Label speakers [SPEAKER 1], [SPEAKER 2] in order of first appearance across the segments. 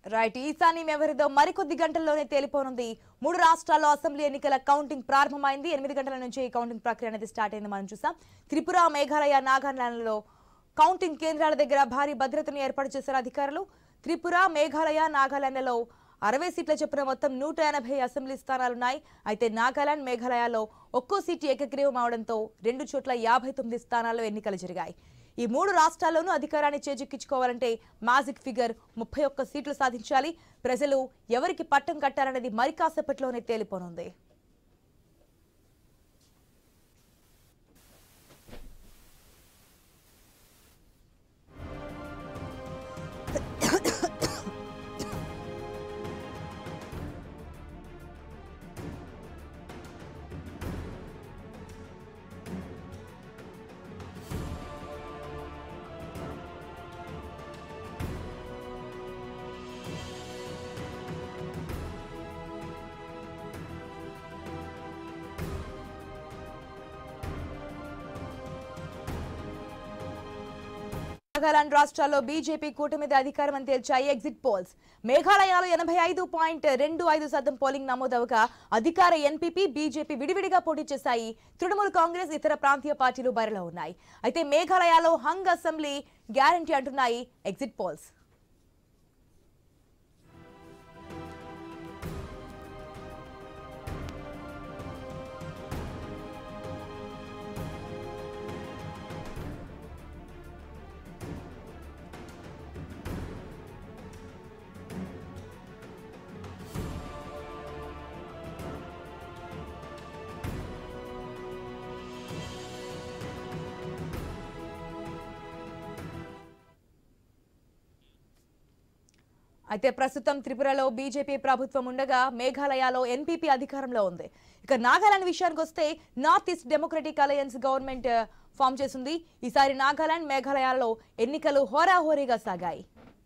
[SPEAKER 1] right ఈశాన్యం ఎవరిదో మరికొద్ది గంటల్లోనే తేలిపోనుంది మూడు రాష్ట్రాల్లో అసెంబ్లీ ఎన్నికల కౌంటింగ్ ప్రారంభమైంది ఎనిమిది గంటల నుంచి ఈ కౌంటింగ్ ప్రక్రియ అనేది స్టార్ట్ అయింది మనం చూసాం త్రిపుర మేఘాలయ నాగాలాండ్లలో కౌంటింగ్ కేంద్రాల దగ్గర భారీ భద్రతను ఏర్పాటు చేశారు అధికారులు త్రిపుర మేఘాలయ నాగాలాండ్లలో అరవై సీట్ల చొప్పున మొత్తం నూట ఎనభై అసెంబ్లీ స్థానాలున్నాయి అయితే నాగాలాండ్ మేఘాలయలో ఒక్కో సీటు ఏకగ్రీవం అవడంతో రెండు చోట్ల యాభై తొమ్మిది స్థానాల్లో ఎన్నికలు జరిగాయి ఈ మూడు రాష్ట్రాల్లోనూ అధికారాన్ని చేజిక్కించుకోవాలంటే మ్యాజిక్ ఫిగర్ ముప్పై ఒక్క సీట్లు సాధించాలి ప్రజలు ఎవరికి పట్టం కట్టాలనేది మరి కాసేపట్లోనే తేలిపోనుంది నాగాలాండ్ రాష్ట్రాల్లో బీజేపీ కూటమిది అధికారం అని తేల్చాయి ఎగ్జిట్ పోల్స్ మేఘాలయలో ఎనభై ఐదు పాయింట్ రెండు ఐదు శాతం పోలింగ్ నమోదవగా అధికార ఎన్పీపీ బీజేపీ విడివిడిగా పోటీ చేశాయి తృణమూల్ కాంగ్రెస్ ఇతర ప్రాంతీయ పార్టీలు బరిలో ఉన్నాయి అయితే మేఘాలయలో హంగ్ అసెంబ్లీ గ్యారంటీ అంటున్నాయి ఎగ్జిట్ పోల్స్ అయితే ప్రస్తుతం త్రిపురలో బీజేపీ ప్రభుత్వం ఉండగా మేఘాలయలో ఎన్పీపీ అధికారంలో ఉంది ఇక నాగాలాండ్ విషయానికి వస్తే north east democratic alliance government ఆ, ఫామ్ చేసింది ఈసారి నాగాలాండ్ మేఘాలయాల్లో ఎన్నికలు హోరాహోరీగా సాగాయి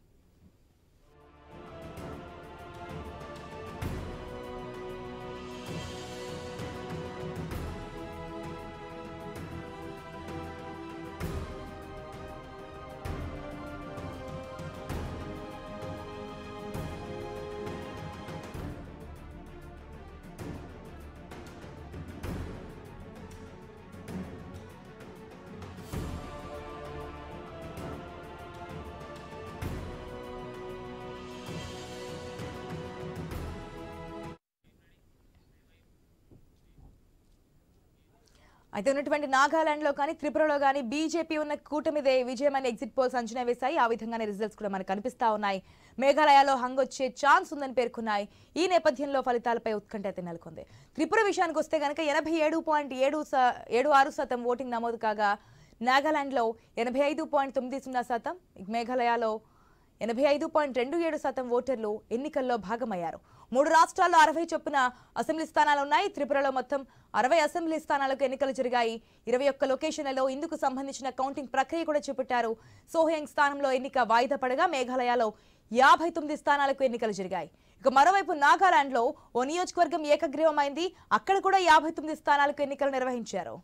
[SPEAKER 1] అయితే ఉన్నటువంటి నాగాలాండ్లో కానీ త్రిపురలో కానీ బీజేపీ ఉన్న కూటమిదే విజయమని ఎగ్జిట్ పోల్స్ అంచనా వేశాయి ఆ విధంగానే రిజల్ట్స్ కూడా మనకు కనిపిస్తా ఉన్నాయి మేఘాలయలో హంగ్ వచ్చే ఛాన్స్ ఉందని పేర్కొన్నాయి ఈ నేపథ్యంలో ఫలితాలపై ఉత్కంఠ అయితే నెలకొంది త్రిపుర విషయానికి వస్తే కనుక ఎనభై ఏడు పాయింట్ ఏడు శా- ఏడు ఆరు శాతం ఓటింగ్ నమోదు కాగా నాగాలాండ్లో ఎనభై ఐదు పాయింట్ తొమ్మిది సున్నా శాతం ఇక మేఘాలయలో ఎనభై ఐదు పాయింట్ రెండు ఏడు శాతం ఓటర్లు ఎన్నికల్లో భాగమయ్యారు మూడు రాష్ట్రాల్లో అరవై చొప్పున అసెంబ్లీ స్థానాలు ఉన్నాయి త్రిపురలో మొత్తం అరవై అసెంబ్లీ స్థానాలకు ఎన్నికలు జరిగాయి ఇరవై ఒక్క లొకేషన్లలో ఇందుకు సంబంధించిన కౌంటింగ్ ప్రక్రియ కూడా చేపట్టారు సోహెంగ్ స్థానంలో ఎన్నిక వాయిదా పడగా మేఘాలయలో యాభై తొమ్మిది స్థానాలకు ఎన్నికలు జరిగాయి ఇక మరోవైపు నాగాలాండ్లో ఓ నియోజకవర్గం ఏకగ్రీవమైంది అక్కడ కూడా యాభై తొమ్మిది స్థానాలకు ఎన్నికలు నిర్వహించారు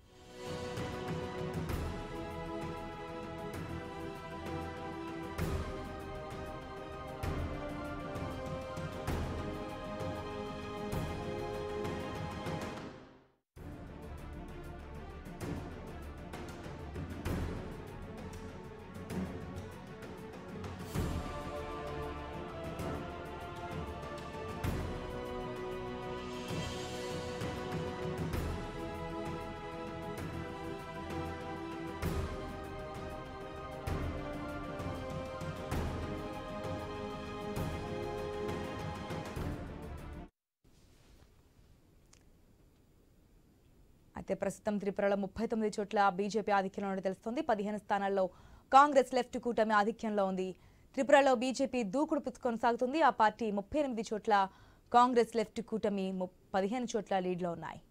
[SPEAKER 1] అయితే ప్రస్తుతం త్రిపురలో ముప్పై తొమ్మిది చోట్ల బీజేపీ ఆధిక్యంలో ఉన్నట్టు తెలుస్తోంది పదిహేను స్థానాల్లో కాంగ్రెస్ లెఫ్ట్ కూటమి ఆధిక్యంలో ఉంది త్రిపురలో బీజేపీ దూకుడు కొనసాగుతుంది ఆ పార్టీ ముప్పై ఎనిమిది చోట్ల కాంగ్రెస్ లెఫ్ట్ కూటమి ము- పదిహేను చోట్ల లీడ్లో ఉన్నాయి